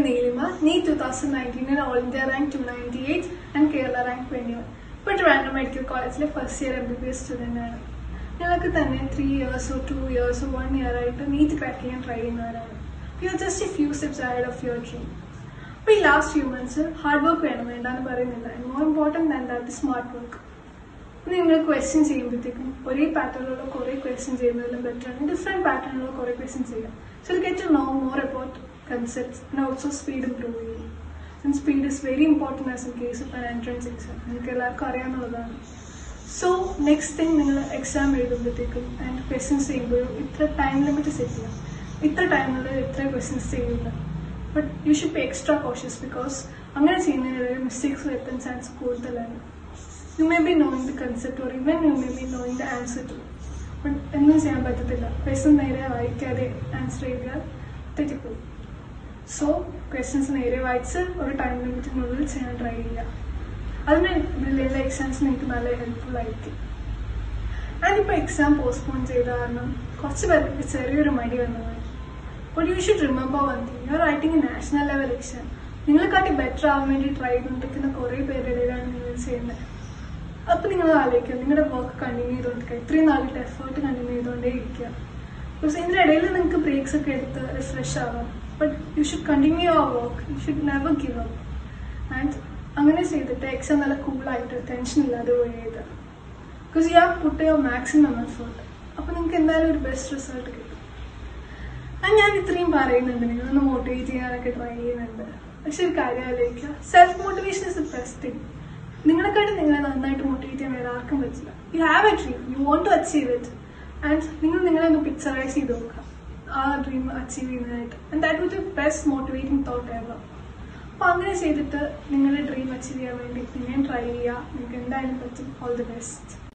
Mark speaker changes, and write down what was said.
Speaker 1: Neelima, NEET 2019 All India rank 298 and Kerala rank 21. ഇപ്പോൾ Trivandrum medical കോളേജിലെ first year M B B S student ആണ് ഞങ്ങൾക്ക് തന്നെ three ഇയേഴ്സോ ടു ഇയേഴ്സോ വൺ ഇയർ ആയിട്ട് നീറ്റ് ക്രാക്ക് ചെയ്യാൻ ട്രൈ ചെയ്യുന്നവരാണ് you are just a few steps ahead of your dream അപ്പോൾ ഈ last few months hard work വേണം വേണ്ടാന്ന് പറയുന്നില്ല more important than that smart work നിങ്ങൾ ക്വസ്റ്റ്യൻ ചെയ്യുമ്പോഴത്തേക്കും ഒരേ പാറ്റേണിലുള്ള കുറേ ക്വസ്റ്റ്യൻ ചെയ്യുന്നതിലും ബെറ്റർ ആണ് ഡിഫറെൻറ്റ് പാറ്റേണിലുള്ള കുറേ ക്വസ്റ്റ്യൻ ചെയ്യാം so get to know more about concepts and also speed improve ചെയ്യും and speed is very important as in case of an entrance exam നിങ്ങൾക്ക് എല്ലാവർക്കും അറിയാവുന്നതാണ് സോ നെക്സ്റ്റ് തിങ് നിങ്ങൾ എക്സാം എഴുതുമ്പോഴത്തേക്കും ആൻഡ് ക്വസ്റ്റ്യൻസ് ചെയ്യുമ്പോഴും ഇത്ര ടൈം ലിമിറ്റ് സെറ്റ് ചെയ്യാം ഇത്ര ടൈമിനുള്ളിൽ ഇത്ര ക്വസ്റ്റ്യൻസ് ചെയ്യില്ല but you should be extra cautious because അങ്ങനെ ചെയ്യുന്നതിനിടയിൽ മിസ്റ്റേക്സ് വരുത്താൻ ചാൻസ് കൂടുതലാണ് you may be knowing the concept or even you may be knowing the answer too but ഒന്നും ചെയ്യാൻ പറ്റത്തില്ല ക്വസ്റ്റ്യൻ നേരെ വായിക്കാതെ ആൻസർ ചെയ്താൽ തെറ്റിപ്പോയി സോ ക്വസ്റ്റ്യൻസ് നേരെ വായിച്ച് ഒരു ടൈം ലിമിറ്റിനുള്ളിൽ ചെയ്യാൻ ട്രൈ ചെയ്യുക അതിന് എല്ലാ എക്സാംസിന് എനിക്ക് നല്ല ഹെൽപ്ഫുൾ ആയിരിക്കും ഞാനിപ്പോൾ എക്സാം പോസ്റ്റ്പോൺ ചെയ്ത കാരണം കുറച്ച് പേർക്ക് ചെറിയൊരു മടി വന്നതാണ് but you should remember one thing you are writing a national level exam നിങ്ങളെക്കാട്ടി ബെറ്റർ ആവാൻ വേണ്ടി ട്രൈ ചെയ്തുകൊണ്ടിരിക്കുന്ന കുറേ പേരുടെ ഇടയിലാണ് നിങ്ങൾ ചെയ്യുന്നത് അപ്പം നിങ്ങൾ ആലോചിക്കുക നിങ്ങളുടെ വർക്ക് കണ്ടിന്യൂ ചെയ്തുകൊണ്ടിരിക്കുക ഇത്രയും നാളിട്ട് എഫേർട്ട് കണ്ടിന്യൂ ചെയ്തുകൊണ്ടേ ഇരിക്കുക ബിക്കോസ് ഇതിൻ്റെ ഇടയിൽ നിങ്ങൾക്ക് ബ്രേക്സ് ഒക്കെ എടുത്ത് റിഫ്രഷ് ആവാം but you should continue your work you should never give up and അങ്ങനെ ചെയ്തിട്ട് എക്സാം നല്ല കൂളായിട്ട് ടെൻഷൻ ഇല്ലാതെ പോയി എഴുതുക because you have put your maximum effort അപ്പോൾ നിങ്ങൾക്ക് എന്തായാലും ഒരു ബെസ്റ്റ് റിസൾട്ട് കിട്ടും അത് ഞാൻ ഇത്രയും പറയുന്നുണ്ട് നിങ്ങളൊന്ന് മോട്ടിവേറ്റ് ചെയ്യാനൊക്കെ ട്രൈ ചെയ്യുന്നുണ്ട് പക്ഷെ ഒരു കാര്യം ആലോചിക്കുക self motivation is the best thing നിങ്ങളെക്കാട്ടും നിങ്ങളെ നന്നായിട്ട് മോട്ടിവേറ്റ് ചെയ്യാൻ വേറെ ആർക്കും പറ്റില്ല you have a dream you want to achieve it and നിങ്ങൾ നിങ്ങളെ ഒന്ന് പിക്ചറൈസ് ചെയ്ത് നോക്കുക ആ ഡ്രീം അച്ചീവ് ചെയ്യുന്നതായിട്ട് and that with the best motivating thought ever അപ്പോൾ അങ്ങനെ ചെയ്തിട്ട് നിങ്ങളുടെ ഡ്രീം അച്ചീവ് ചെയ്യാൻ വേണ്ടി പിന്നെയും ട്രൈ ചെയ്യുക നിങ്ങൾക്ക് എന്തായാലും പറ്റും ഓൾ ദി ബെസ്റ്റ്